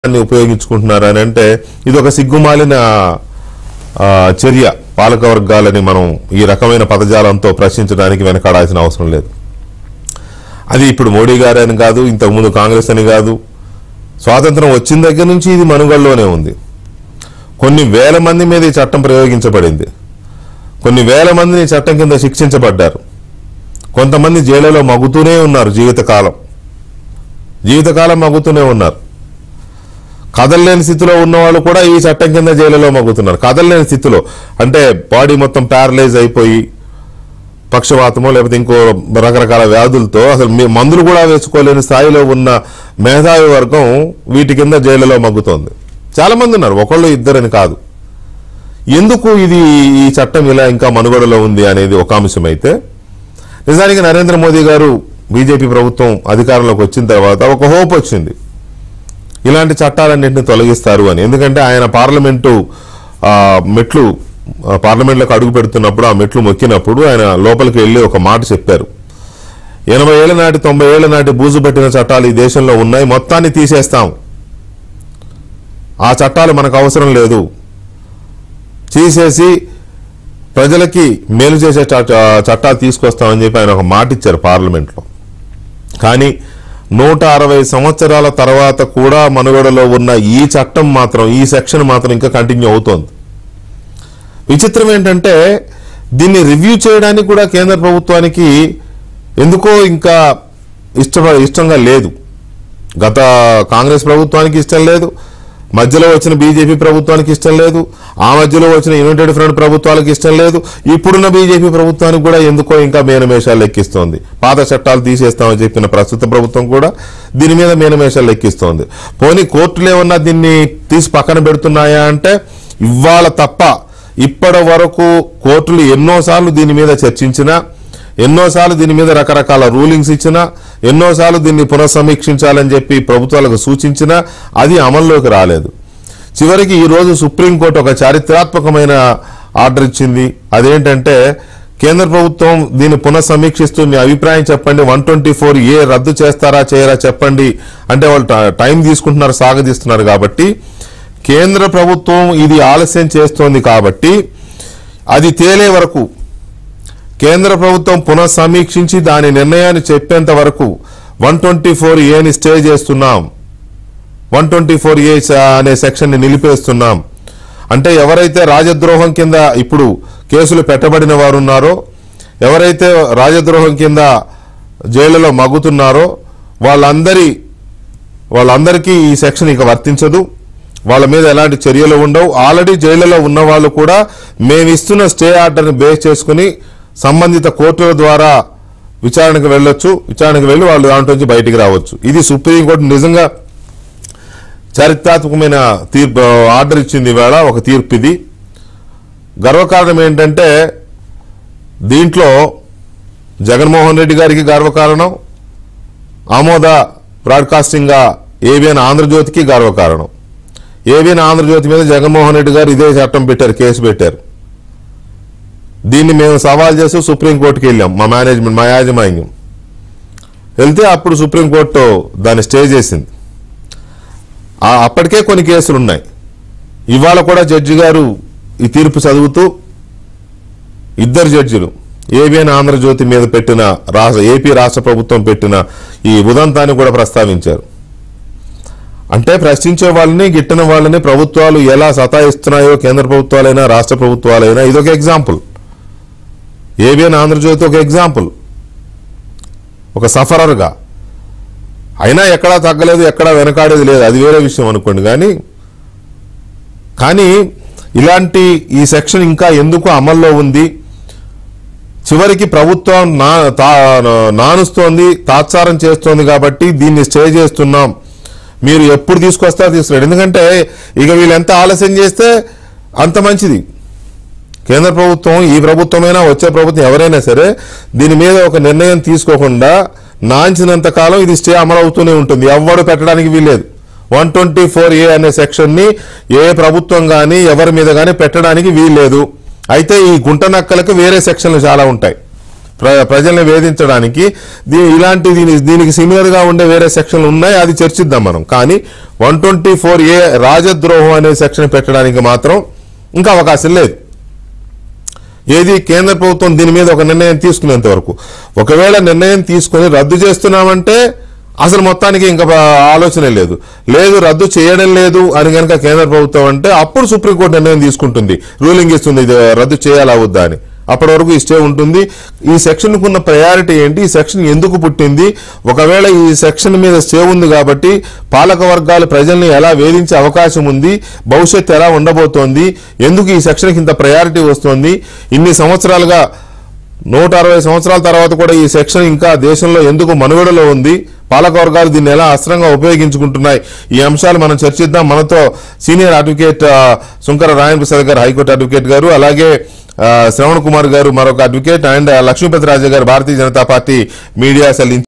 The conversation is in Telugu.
దాన్ని ఉపయోగించుకుంటున్నారు అని అంటే ఇది ఒక సిగ్గుమాలిన ఆ, చర్య పాలక వర్గాలని మనం ఈ రకమైన పదజాలంతో ప్రశ్నించడానికి వెనకాడాల్సిన అవసరం లేదు అది ఇప్పుడు మోడీ గారు అని కాదు ఇంతకుముందు కాంగ్రెస్ అని కాదు స్వాతంత్రం వచ్చిన దగ్గర నుంచి ఇది మనుగడలోనే ఉంది కొన్ని వేల మంది మీద ఈ చట్టం ప్రయోగించబడింది కొన్ని వేల మందిని ఈ చట్టం కింద శిక్షించబడ్డారు కొంతమంది జైలులో మగ్గుతూనే ఉన్నారు జీవితకాలం జీవితకాలం మగ్గుతూనే ఉన్నారు కదలలేని స్థితిలో ఉన్న వాళ్ళు కూడా ఈ చట్టం కింద జైలులో మగ్గుతున్నారు కదలలేని స్థితిలో అంటే బాడీ మొత్తం ప్యారలైజ్ అయిపోయి పక్షవాతమో లేకపోతే ఇంకో రకరకాల వ్యాధులతో అసలు మీ మందులు కూడా వేసుకోలేని స్థాయిలో ఉన్న మేధావి వర్గం వీటి కింద జైలులో మగ్గుతోంది చాలా మంది ఉన్నారు ఒకళ్ళు ఇద్దరని కాదు ఎందుకు ఇది ఈ చట్టం ఇలా ఇంకా మనుగడలో ఉంది అనేది ఒక అంశం అయితే నిజానికి నరేంద్ర మోదీ గారు బీజేపీ ప్రభుత్వం అధికారంలోకి వచ్చిన తర్వాత ఒక హోప్ వచ్చింది ఇలాంటి చట్టాలన్నింటినీ తొలగిస్తారు అని ఎందుకంటే ఆయన పార్లమెంటు ఆ, మెట్లు ఆ, పార్లమెంట్లోకి అడుగు పెడుతున్నప్పుడు ఆ మెట్లు మొక్కినప్పుడు ఆయన లోపలికి వెళ్ళి ఒక మాట చెప్పారు ఎనభై ఏళ్ల నాటి తొంభై ఏళ్ల నాటి బూజు పట్టిన చట్టాలు ఈ దేశంలో ఉన్నాయి మొత్తాన్ని తీసేస్తాం ఆ చట్టాలు మనకు అవసరం లేదు తీసేసి ప్రజలకి మేలు చేసే చట్ట- చట్టాలు తీసుకొస్తామని చెప్పి ఆయన ఒక మాట ఇచ్చారు పార్లమెంట్లో కానీ నూట అరవై సంవత్సరాల తర్వాత కూడా మనుగడలో ఉన్న ఈ చట్టం మాత్రం ఈ సెక్షన్ మాత్రం ఇంకా కంటిన్యూ అవుతోంది విచిత్రం ఏంటంటే దీన్ని రివ్యూ చేయడానికి కూడా కేంద్ర ప్రభుత్వానికి ఎందుకో ఇంకా ఇష్ట ఇష్టంగా లేదు గత కాంగ్రెస్ ప్రభుత్వానికి ఇష్టం లేదు మధ్యలో వచ్చిన బీజేపీ ప్రభుత్వానికి ఇష్టం లేదు ఆ మధ్యలో వచ్చిన యునైటెడ్ ఫ్రంట్ ప్రభుత్వాలకు ఇష్టం లేదు ఇప్పుడున్న బీజేపీ ప్రభుత్వానికి కూడా ఎందుకో ఇంకా మేనమేషాలు లెక్కిస్తోంది పాత చట్టాలు తీసేస్తామని చెప్పిన ప్రస్తుత ప్రభుత్వం కూడా దీని మీద మేనమేషాలు లెక్కిస్తోంది పోనీ కోర్టులు ఏమన్నా దీన్ని తీసి పక్కన పెడుతున్నాయా అంటే ఇవాళ తప్ప ఇప్పటి వరకు కోర్టులు ఎన్నోసార్లు దీని మీద చర్చించినా ఎన్నోసార్లు దీని మీద రకరకాల రూలింగ్స్ ఇచ్చినా ఎన్నోసార్లు దీన్ని పునఃసమీక్షించాలని చెప్పి ప్రభుత్వాలకు సూచించినా అది అమల్లోకి రాలేదు చివరికి ఈ రోజు సుప్రీంకోర్టు ఒక చారిత్రాత్మకమైన ఆర్డర్ ఇచ్చింది అదేంటంటే కేంద్ర ప్రభుత్వం దీన్ని పునఃసమీక్షిస్తూ మీ అభిప్రాయం చెప్పండి వన్ ట్వంటీ ఫోర్ ఏ రద్దు చేస్తారా చేయరా చెప్పండి అంటే వాళ్ళు ట- టైం తీసుకుంటున్నారు సాగదీస్తున్నారు కాబట్టి కేంద్ర ప్రభుత్వం ఇది ఆలస్యం చేస్తోంది కాబట్టి అది తేలే వరకు కేంద్ర ప్రభుత్వం పునఃసమీక్షించి దాని నిర్ణయాన్ని చెప్పేంత వరకు వన్ ట్వంటీ ఫోర్ ఏని స్టే చేస్తున్నాం వన్ ట్వంటీ ఫోర్ ఏ అనే సెక్షన్ ని నిలిపేస్తున్నాం అంటే ఎవరైతే రాజద్రోహం కింద ఇప్పుడు కేసులు పెట్టబడిన వారు ఉన్నారో ఎవరైతే రాజద్రోహం కింద జైలులో మగ్గుతున్నారో వాళ్ళందరి వాళ్ళందరికీ ఈ సెక్షన్ ఇక వర్తించదు వాళ్ళ మీద ఎలాంటి చర్యలు ఉండవు ఆల్రెడీ జైలులో ఉన్న వాళ్ళు కూడా మేము ఇస్తున్న స్టే ఆర్డర్ని బేస్ చేసుకుని సంబంధిత కోర్టుల ద్వారా విచారణకు వెళ్ళొచ్చు విచారణకు వెళ్ళి వాళ్ళు దాంట్లో నుంచి బయటికి రావచ్చు ఇది సుప్రీంకోర్టు నిజంగా చారిత్రాత్మకమైన తీర్పు ఆర్డర్ ఇచ్చింది ఇవాళ ఒక తీర్పు ఇది గర్వకారణం ఏంటంటే దీంట్లో జగన్మోహన్ రెడ్డి గారికి గర్వకారణం ఆమోద బ్రాడ్కాస్టింగ్గా ఏబిఎన్ ఆంధ్రజ్యోతికి గర్వకారణం ఏబిఎన్ ఆంధ్రజ్యోతి మీద జగన్మోహన్ రెడ్డి గారు ఇదే చట్టం పెట్టారు కేసు పెట్టారు దీన్ని మేము సవాల్ చేస్తూ సుప్రీంకోర్టుకి వెళ్ళాం మా మేనేజ్మెంట్ మా యాజమాన్యం వెళ్తే అప్పుడు సుప్రీంకోర్టు దాన్ని స్టే చేసింది ఆ అప్పటికే కొన్ని కేసులు ఉన్నాయి ఇవాళ కూడా జడ్జి గారు ఈ తీర్పు చదువుతూ ఇద్దరు జడ్జిలు ఏబిఎన్ ఆంధ్రజ్యోతి మీద పెట్టిన రాష్ట్ర ఏపీ రాష్ట్ర ప్రభుత్వం పెట్టిన ఈ ఉదంతాన్ని కూడా ప్రస్తావించారు అంటే ప్రశ్నించే వాళ్ళని గిట్టని వాళ్ళని ప్రభుత్వాలు ఎలా సతాయిస్తున్నాయో కేంద్ర ప్రభుత్వాలైనా రాష్ట్ర ప్రభుత్వాలైనా ఇదొక ఎగ్జాంపుల్ ఏబిఎన్ ఆంధ్రజ్యోతి ఒక ఎగ్జాంపుల్ ఒక సఫరర్గా అయినా ఎక్కడా తగ్గలేదు ఎక్కడా వెనకాడేది లేదు అది వేరే విషయం అనుకోండి కానీ కానీ ఇలాంటి ఈ సెక్షన్ ఇంకా ఎందుకు అమల్లో ఉంది చివరికి ప్రభుత్వం నా తా- నానుస్తోంది తాత్సారం చేస్తోంది కాబట్టి దీన్ని స్టే చేస్తున్నాం మీరు ఎప్పుడు తీసుకొస్తారో తీసుకురండి ఎందుకంటే ఇక వీళ్ళు ఎంత ఆలస్యం చేస్తే అంత మంచిది కేంద్ర ప్రభుత్వం ఈ ప్రభుత్వమైనా వచ్చే ప్రభుత్వం ఎవరైనా సరే దీని మీద ఒక నిర్ణయం తీసుకోకుండా నాంచినంత కాలం ఇది స్టే అమలవుతూనే ఉంటుంది ఎవ్వడు పెట్టడానికి వీల్లేదు వన్ ట్వంటీ ఫోర్ ఏ అనే సెక్షన్ ని ఏ ప్రభుత్వం కానీ ఎవరి మీద కానీ పెట్టడానికి వీల్లేదు అయితే ఈ గుంట నక్కలకు వేరే సెక్షన్లు చాలా ఉంటాయి ప్ర ప్రజల్ని వేధించడానికి దీ ఇలాంటి దీని దీనికి సిమిలర్ గా ఉండే వేరే సెక్షన్లు ఉన్నాయి అది చర్చిద్దాం మనం కానీ వన్ ట్వంటీ ఫోర్ ఏ రాజద్రోహం అనే సెక్షన్ పెట్టడానికి మాత్రం ఇంకా అవకాశం లేదు ఏది కేంద్ర ప్రభుత్వం దీని మీద ఒక నిర్ణయం తీసుకునేంత వరకు ఒకవేళ నిర్ణయం తీసుకొని రద్దు చేస్తున్నామంటే అసలు మొత్తానికి ఇంకా ప- ఆలోచనే లేదు లేదు రద్దు చేయడం లేదు అని కనుక కేంద్ర ప్రభుత్వం అంటే అప్పుడు సుప్రీంకోర్టు నిర్ణయం తీసుకుంటుంది రూలింగ్ ఇస్తుంది ఇది రద్దు చేయాలా వద్దా అని అప్పటి వరకు ఈ స్టే ఉంటుంది ఈ సెక్షన్ ఉన్న ప్రయారిటీ ఏంటి ఈ సెక్షన్ ఎందుకు పుట్టింది ఒకవేళ ఈ సెక్షన్ మీద స్టే ఉంది కాబట్టి పాలక వర్గాలు ప్రజల్ని ఎలా వేధించే అవకాశం ఉంది భవిష్యత్తు ఎలా ఉండబోతోంది ఎందుకు ఈ సెక్షన్కి ఇంత ప్రయారిటీ వస్తోంది ఇన్ని సంవత్సరాలుగా నూట అరవై సంవత్సరాల తర్వాత కూడా ఈ సెక్షన్ ఇంకా దేశంలో ఎందుకు మనుగడలో ఉంది పాలక వర్గాలు దీన్ని ఎలా అస్త్రంగా ఉపయోగించుకుంటున్నాయి ఈ అంశాలు మనం చర్చిద్దాం మనతో సీనియర్ అడ్వకేట్ ఆ, సుంకర రాయన్ ప్రసాద్ గారు హైకోర్టు అడ్వకేట్ గారు అలాగే ఆ, శ్రవణ్ కుమార్ గారు మరొక advocate and Lakshmipathi Raja garu Bharatiya Janata Party media cell